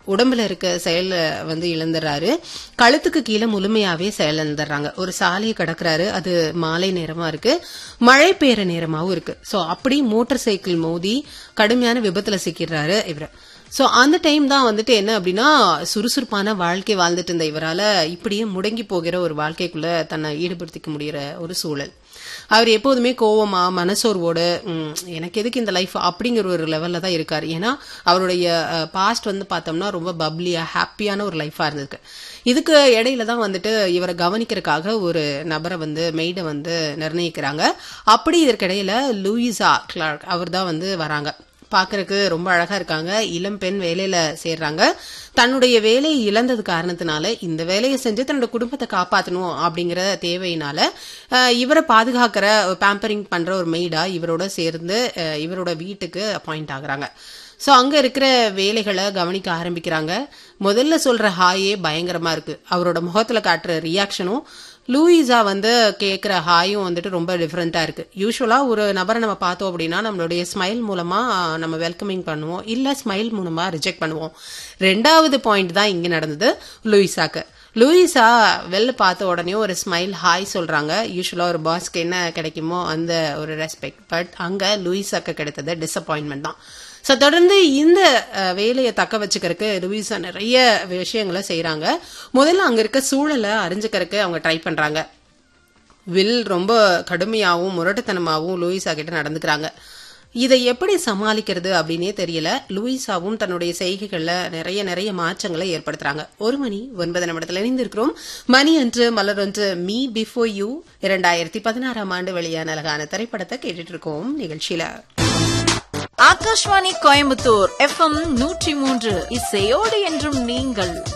உடம்புல இருக்க செயல் வந்து இழந்துடுறாரு கழுத்துக்கு கீழே முழுமையாவே செயல் இழந்துடுறாங்க ஒரு சாலையை கடக்குறாரு அது மாலை நேரமா இருக்கு மழை பெய்யற நேரமாவும் இருக்கு சோ அப்படி மோட்டார் சைக்கிள் மோதி கடுமையான விபத்துல சிக்கிறாரு இவர் சோ அந்த டைம் தான் வந்துட்டு என்ன அப்படின்னா சுறுசுறுப்பான வாழ்க்கை வாழ்ந்துட்டு இருந்த இவரால இப்படியே முடங்கி போகிற ஒரு வாழ்க்கைக்குள்ள தன்னை ஈடுபடுத்திக்க முடியற ஒரு சூழல் அவர் எப்போதுமே கோவமா மனசோர்வோட "ம், எனக்கு எதுக்கு இந்த லைஃப் அப்படிங்கிற ஒரு லெவல்ல தான் இருக்காரு ஏன்னா அவருடைய பாஸ்ட் வந்து பார்த்தோம்னா ரொம்ப பப்ளியா ஹாப்பியான ஒரு லைஃபா இருந்திருக்கு இதுக்கு இடையில தான் வந்துட்டு இவரை கவனிக்கிறதுக்காக ஒரு நபரை வந்து மெய்டை வந்து நிர்ணயிக்கிறாங்க அப்படி இதற்கிடையில லூயிசா கிளார்க் அவர் தான் வந்து வராங்க பாக்குறதுக்கு ரொம்ப அழகா இருக்காங்க இளம் பெண் வேலையில சேர்றாங்க தன்னுடைய வேலையை இழந்தது காரணத்தினால இந்த வேலையை செஞ்சு தன்னோட குடும்பத்தை காப்பாத்தணும் அப்படிங்கிற தேவையினால அஹ், இவரை பாதுகாக்கிற பேம்பரிங் பண்ற ஒரு மெய்டா இவரோட சேர்ந்து அஹ், இவரோட வீட்டுக்கு அப்பாயிண்ட் ஆகுறாங்க சோ அங்க இருக்கிற வேலைகளை கவனிக்க ஆரம்பிக்கிறாங்க முதல்ல சொல்ற ஹாயே பயங்கரமா இருக்கு அவரோட முகத்துல காட்டுற ரியாக்ஷனும் லூயிஸா வந்து கேட்குற ஹாயும் வந்துட்டு ரொம்ப டிஃப்ரெண்டா இருக்கு யூஸ்வலா ஒரு நபரை நம்ம பார்த்தோம் அப்படின்னா நம்மளுடைய ஸ்மைல் மூலமா நம்ம வெல்கமிங் பண்ணுவோம் இல்ல ஸ்மைல் மூலமா ரிஜெக்ட் பண்ணுவோம் ரெண்டாவது பாயிண்ட் தான் இங்க நடந்தது லூயிஸாக்கு லூயிஸா வெளில பார்த்த உடனே ஒரு ஸ்மைல் ஹாய் சொல்றாங்க யூஸ்வலா ஒரு பாஸ்க்கு என்ன கிடைக்குமோ அந்த ஒரு ரெஸ்பெக்ட் பட் அங்க லூயிஸாக்கு கிடைத்தது டிசப்பாயின்மெண்ட் தான் ஸோ தொடர்ந்து இந்த அஹ், வேலையை தக்க வச்சுக்கிறதுக்கு லூயிஸா நிறைய விஷயங்களை செய்றாங்க முதல்ல அங்க இருக்க சூழலை அறிஞ்சுக்கிறதுக்கு அவங்க ட்ரை பண்றாங்க வில் ரொம்ப கடுமையாகவும் முரட்டுத்தனமாகவும் லூயிஸா கிட்ட நடந்துக்கிறாங்க இதை எப்படி சமாளிக்கிறது அப்படின்னே தெரியல லூயிஸாவும் தன்னுடைய செய்கைகள்ல நிறைய நிறைய மாற்றங்களை ஏற்படுத்துறாங்க ஒரு மணி ஒன்பது நிமிடத்தில் இணைந்திருக்கிறோம் மணி அன்று மலர் ஒன்று மீ பிஃபோர் யூ இரண்டாயிரத்தி பதினாறாம் ஆண்டு வெளியான அழகான திரைப்படத்தை கேட்டுட்டு இருக்கோம் நிகழ்ச்சியில ஆகாஷ்வாணி கோயம்புத்தூர் எஃப்எம் நூற்றி மூன்று இசையோடு என்றும் நீங்கள்